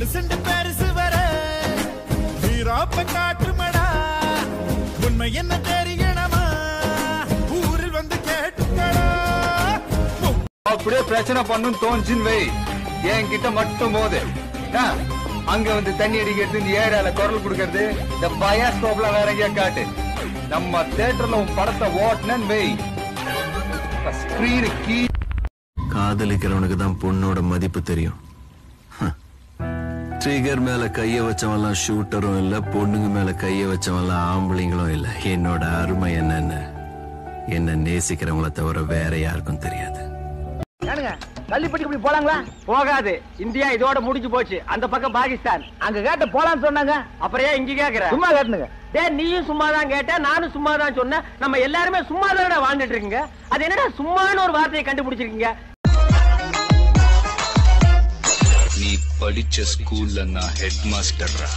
ரெண்டு செண்டு பெருசு வர வீராப்ப காட்டுமடா உண்மை என்ன தெரியணுமா ஊரில் வந்து கேட்டுக்கடா அப்படியே பிரச்சனை பண்ணும் தோணுச்சுன்னு வை என்கிட்ட மட்டும் போது ஆ, அங்க வந்து தண்ணி அடிக்கிறது இந்த ஏரியால குரல் கொடுக்கறது இந்த பயாஸ்கோப்ல வேற எங்கேயா காட்டு நம்ம தேட்டர்ல உன் படத்தை ஓட்டுனேன்னு வை ஸ்கிரீனு கீ காதலிக்கிறவனுக்கு தான் பொண்ணோட மதிப்பு தெரியும் ட்ரிகர் மேல கைய வச்சவன்லாம் ஷூட்டரும் இல்ல பொண்ணுங்க மேல கைய வச்சவன்லாம் ஆம்பளைங்களும் இல்ல என்னோட அருமை என்னன்னு என்ன நேசிக்கிறவங்கள தவிர வேற யாருக்கும் தெரியாது ஏனுங்க கள்ளிப்பட்டி இப்படி போலாங்களா போகாது இந்தியா இதோட முடிஞ்சு போச்சு அந்த பக்கம் பாகிஸ்தான் அங்க கேட்ட போலான்னு சொன்னாங்க அப்புறம் ஏன் இங்க கேக்குற சும்மா கேட்டுனுங்க டேய் நீயும் சும்மா தான் கேட்ட நானும் சும்மா தான் சொன்னேன் நம்ம எல்லாருமே சும்மா தான் வாழ்ந்துட்டு இருக்கீங்க அது என்னடா சும்மான்னு ஒரு வார்த்தையை கண்டுபிடிச்சிருக்கீங்க நீ படிச்ச ஸ்கூல்ல நான் ஹெட் மாஸ்டர்ரா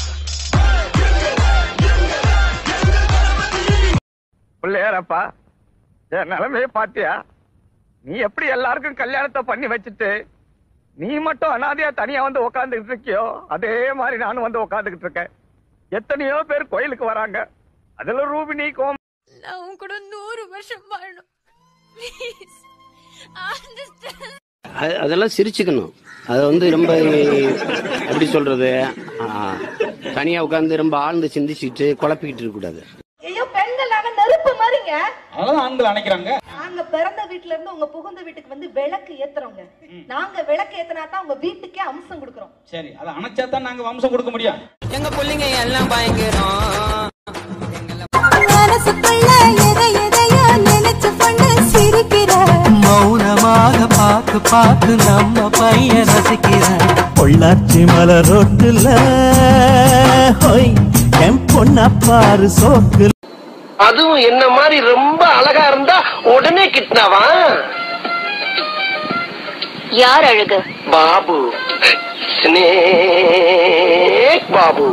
பிள்ளையாரப்பா என் நிலைமையை பாத்தியா நீ எப்படி எல்லாருக்கும் கல்யாணத்தை பண்ணி வச்சுட்டு நீ மட்டும் அனாதையா தனியா வந்து உக்காந்துக்கிட்டு இருக்கியோ அதே மாதிரி நானும் வந்து உக்காந்துக்கிட்டு இருக்கேன் எத்தனையோ பேர் கோயிலுக்கு வராங்க அதுல ரூபினி கோம் நான் உன் கூட நூறு வருஷம் வாழணும் ப்ளீஸ் அண்டர்ஸ்டாண்ட் அது- அதெல்லாம் சிரிச்சுக்கணும் அது வந்து ரொம்ப எப்படி சொல்றது ஆ, தனியா உட்காந்து ரொம்ப ஆழ்ந்து சிந்திச்சுட்டு குழப்பிக்கிட்டு இருக்க கூடாது ஐயோ பெண்கள் நாங்க நெருப்பு மாதிரிங்க அதான் ஆண்கள் அணைக்கிறாங்க நாங்க பிறந்த வீட்ல இருந்து உங்க புகுந்த வீட்டுக்கு வந்து விளக்கு ஏத்துறோங்க நாங்க விளக்கு ஏத்துனா தான் உங்க வீட்டுக்கே அம்சம் கொடுக்கறோம் சரி அதை அணைச்சா தான் நாங்க வம்சம் கொடுக்க முடியும் எங்க பிள்ளைங்க எல்லாம் பயங்கரம் மனசுக்குள்ள எதை எதையோ நினைச்சு கொண்டு சிரிக்கிற மௌனமாக பார்த்து பார்த்து நம்ம பையன் ரசிக்கிறான் பொள்ளாச்சி மலர் ரோட்டுல ஹோய் என் பொண்ண பாரு சோக்கு அதுவும் என்ன மாதிரி ரொம்ப அழகா இருந்தா உடனே கிட்னாவா யார் அழகு பாபு ஸ்னேக் பாபு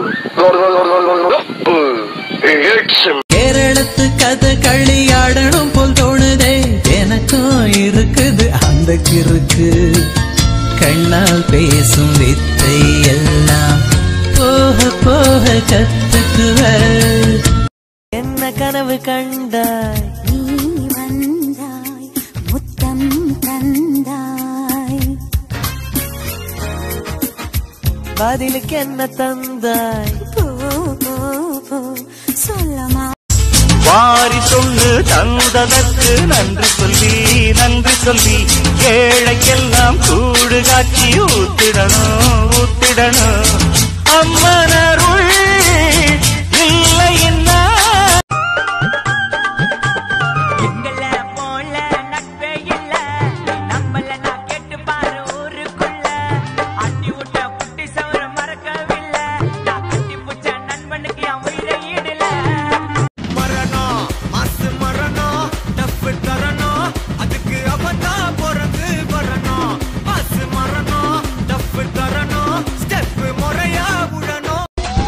கேரளத்து கதை களியாடணும் போல் தோணுதே எனக்கும் இருக்குது அந்த கிறுக்கு கண்ணால் பேசும் வித்தை எல்லாம் போக போக கத்துக்குவ என்ன கனவு கண்டாய் நீ வந்தாய் முத்தம் தந்தாய் பதிலுக்கு என்ன தந்தாய் போ போ போ சொல்லமா வாரி சொல்லு தந்ததற்கு நன்றி சொல்லி நன்றி சொல்லி ஏழைக்கெல்லாம் கூடு காட்சி ஊத்திடணும் ஊத்திடணும் அம்மனருள் இல்லை என்ன எங்கள போல நட்பே இல்ல நம்மள நான் கேட்டு பாரு ஊருக்குள்ள அட்டி விட்ட குட்டி சவர மறக்கவில்லை நான் கட்டி புச்ச நண்பனுக்கு என் உயிரை ஈடல மரணம் மாசு மரணம் டப்பு தரணும் அதுக்கு அவதான் பிறந்து வரணும் மாசு மரணம் டப்பு தரணும் ஸ்டெப் முறையா விடணும்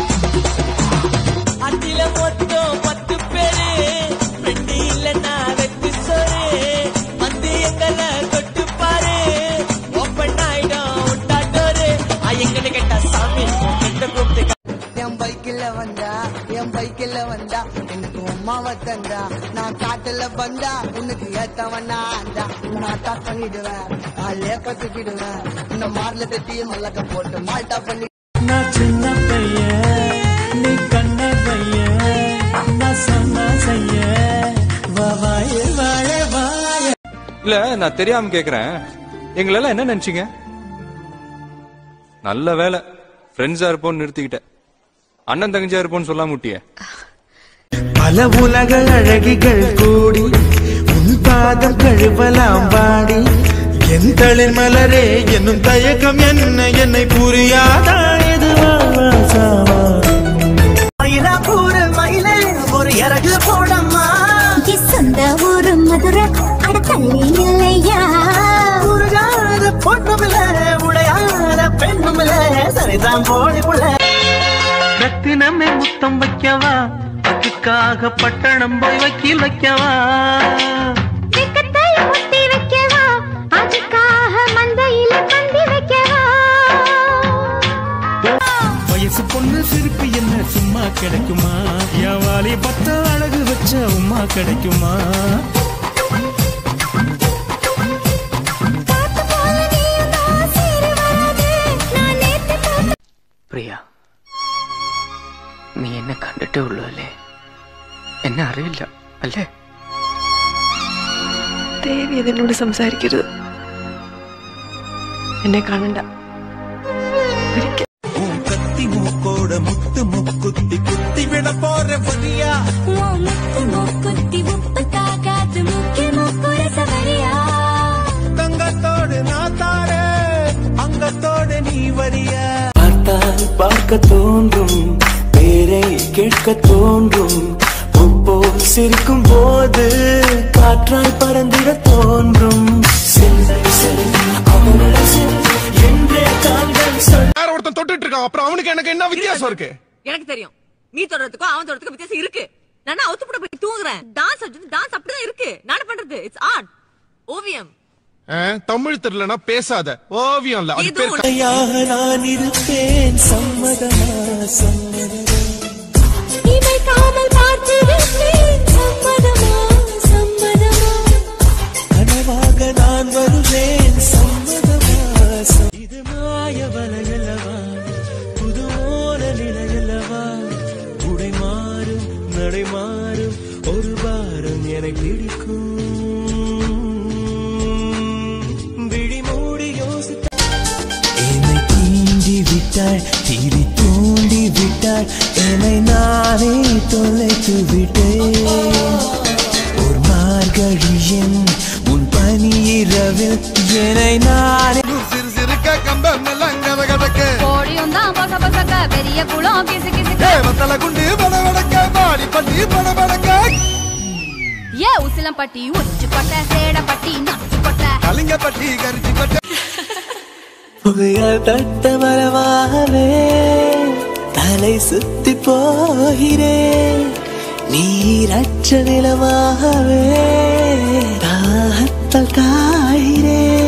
அத்தில மொத்தம் பத்து பேரு ரெண்டு இல்லைன்னா வெத்து சோறு வந்து எங்களை தொட்டு பாரு ஓப்பன் ஆயிடும் உண்டாட்டோரு எங்கன்னு கேட்டா சாமி கிட்ட கூப்பிட்டு என் பைக்கில் வந்தா என் பைக்கில் வந்தா எனக்கு அம்மாவை தந்தா நான் காட்டுல வந்தா உனக்கு ஏத்தவனா ஆண்டா நான் அட்டாக் பண்ணிடுவேன் நான் லேப்ப தூக்கிடுவேன் இந்த மார்ல தட்டி மல்லக்க போட்டு மால்டா பண்ணி நான் சின்ன பையன் நீ கண்ண பையன் நான் சொன்ன செய்ய வாய வாழ வாய இல்ல நான் தெரியாம கேக்குறேன் எங்களெல்லாம் என்ன நினைச்சீங்க நல்ல வேலை ஃப்ரெண்ட்ஸா இருப்போம்னு நிறுத்திக்கிட்டேன் அண்ணன் தங்கச்சியா இருப்போம்னு சொல்லாம முட்டிய பல உலக அழகிகள் கூடி உன் பாதம் கழுவலாம் பாடி என் தளிர் மலரே என்னும் தயக்கம் என்ன என்னை புரியாதா எதுவா சாவா மயிலாப்பூர் மயிலே ஒரு இறகு போடம்மா சொந்த ஊரு மதுரை அடுத்தள்ளி இல்லையா உருகாத பொண்ணுமில்ல உடையாத பெண்ணுமில்ல சரிதான் போடி புள்ள ரத்தினமே முத்தம் வைக்கவா அதுக்காக பட்டணம் போய் வக்கீல் வைக்கவா வெக்கத்தை முத்தி வைக்கவா அதுக்காக மந்தையில பந்தி வைக்கவா கிடைக்குமா என் வாலி பத்த அழகு வச்ச உமா கிடைக்குமா പ്രിയ നീ എന്നെ കണ്ടിട്ടേ ഉള്ളൂ അല്ലേ എന്നെ അറിയില്ല അല്ലേ ദേവി അതിനോട് സംസാരിക്കരുത് എന്നെ കാണണ്ട ഒരിക്കൽ கத்தி மூக்கோட முத்து முக்குத்தி குத்தி விட போற வரியா தங்கத்தோடு நான் தாரே அங்கத்தோடு நீ வரியா பார்த்தால் பார்க்க தோன்றும் பேரை கேட்க தோன்றும் போல் சிரிக்கும் போது காற்றாய் பறந்திட தோன்றும் செல் செல் அவனோட செல் என்றே கால்கள் சொல் வேற ஒருத்தன் தொட்டுட்டு இருக்கான் அப்புறம் அவனுக்கு எனக்கு என்ன வித்தியாசம் இருக்கு எனக்கு தெரியும் நீ தொடறதுக்கும் அவன் தொடறதுக்கும் வித்தியாசம் இருக்கு நான் அவுத்து போட போய் தூங்குறேன் டான்ஸ் டான்ஸ் அப்படிதான் இருக்கு நான் பண்றது இட்ஸ் ஆர்ட் ஓவியம் ஆ, தமிழ் தெரியலனா பேசாத ஓவியம் இல்ல அது பேர் க- யாக நான் இருப்பேன் சம்மதமா சம்மதமா கனவாக நான் வருவேன் சம்மதமா சம்மதமா. இது மாய வலையல்லவா புது ஓர நிலையல்லவா உடை மாறும் நடை மாறும் ஒரு பாரம் என பிடிக்கும் விழி மூடி யோசித்த என்னை தீண்டி விட்டாள் தீரி தூண்டி விட்டாள் என்னை நானே தொலைத்து விட்டேன் ஒரு மார்கழியின் உன் பனி இரவில் என்னை நானே சிறு சிறுக்க கம்பம் எல்லாம் கத கதக்கு கோழியும் தான் பச பசக்க பெரிய குளம் கிசு கிசு தேவத்தல குண்டு பட வடக்க பாடி பட்டி பட வடக்க ஏ உசிலம்பட்டி உச்சி பட்ட சேடப்பட்டி நச்சு பட்ட கலிங்கப்பட்டி கரிச்சி பட்ட புகையால் தட்ட மரமாகவே தலை சுத்தி போகிறேன் நீரற்ற நிலமாகவே தாகத்தால் காகிறேன்